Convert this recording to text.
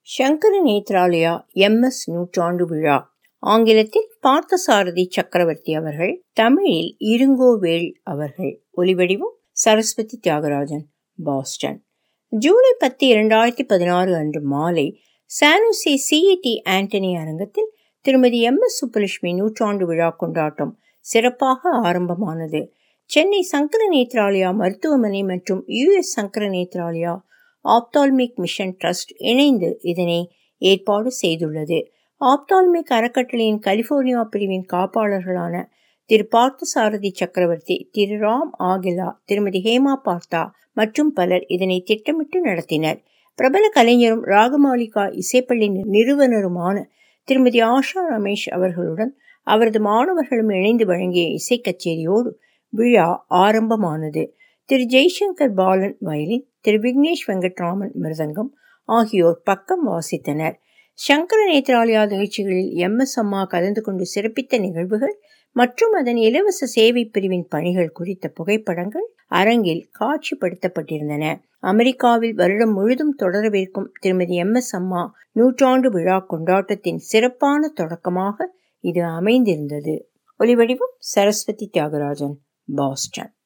Sankara Nethralaya MS நூற்றாண்டு விழா ஆங்கிலத்தில் பார்த்தசாரதி சக்கரவர்த்தி அவர்கள் தமிழில் இருங்கோவேள் அவர்கள் ஒலிவடிவம் சரஸ்வதி தியாகராஜன் பாஸ்டன் ஜூலை பத்து இரண்டாயிரத்தி பதினாறு அன்று மாலை சானுசி சிஇடி ஆண்டனி அரங்கத்தில் திருமதி எம் எஸ் சுப்புலட்சுமி நூற்றாண்டு விழா கொண்டாட்டம் சிறப்பாக ஆரம்பமானது சென்னை சங்கர நேத்ராலயா மருத்துவமனை மற்றும் US Sankara Nethralaya ophthalmic mission trust இணைந்து இதனை ஏற்பாடு செய்துள்ளது ஆப்தால்மிக் அறக்கட்டளையின் கலிபோர்னியா பிரிவின் காப்பாளர்களான திரு பார்த்தசாரதி சக்கரவர்த்தி திரு ராம் ஆகிலா திருமதி ஹேமா பார்த்தா மற்றும் பலர் இதனை திட்டமிட்டு நடத்தினர் பிரபல கலைஞரும் ராகமாலிகா இசைப்பள்ளி நிறுவனருமான திருமதி ஆஷா ரமேஷ் அவர்களுடன் அவரது மாணவர்களும் இணைந்து வழங்கிய இசை கச்சேரியோடு விழா ஆரம்பமானது திரு ஜெய்சங்கர் பாலன் வயலின் திரு விக்னேஷ் வெங்கட்ராமன் மிருதங்கம் ஆகியோர் பக்கம் வாசித்தனர் சங்கர நேத்ராலயா நிகழ்ச்சிகளில் எம் எஸ் அம்மா கலந்து கொண்டு சிறப்பித்த நிகழ்வுகள் மற்றும் அதன் இலவச சேவை பிரிவின் பணிகள் குறித்த புகைப்படங்கள் அரங்கில் காட்சிப்படுத்தப்பட்டிருந்தன அமெரிக்காவில் வருடம் முழுதும் தொடரவிருக்கும் திருமதி எம் எஸ் அம்மா நூற்றாண்டு விழா கொண்டாட்டத்தின் சிறப்பான தொடக்கமாக இது அமைந்திருந்தது ஒலிவடிவம் சரஸ்வதி தியாகராஜன் பாஸ்டன்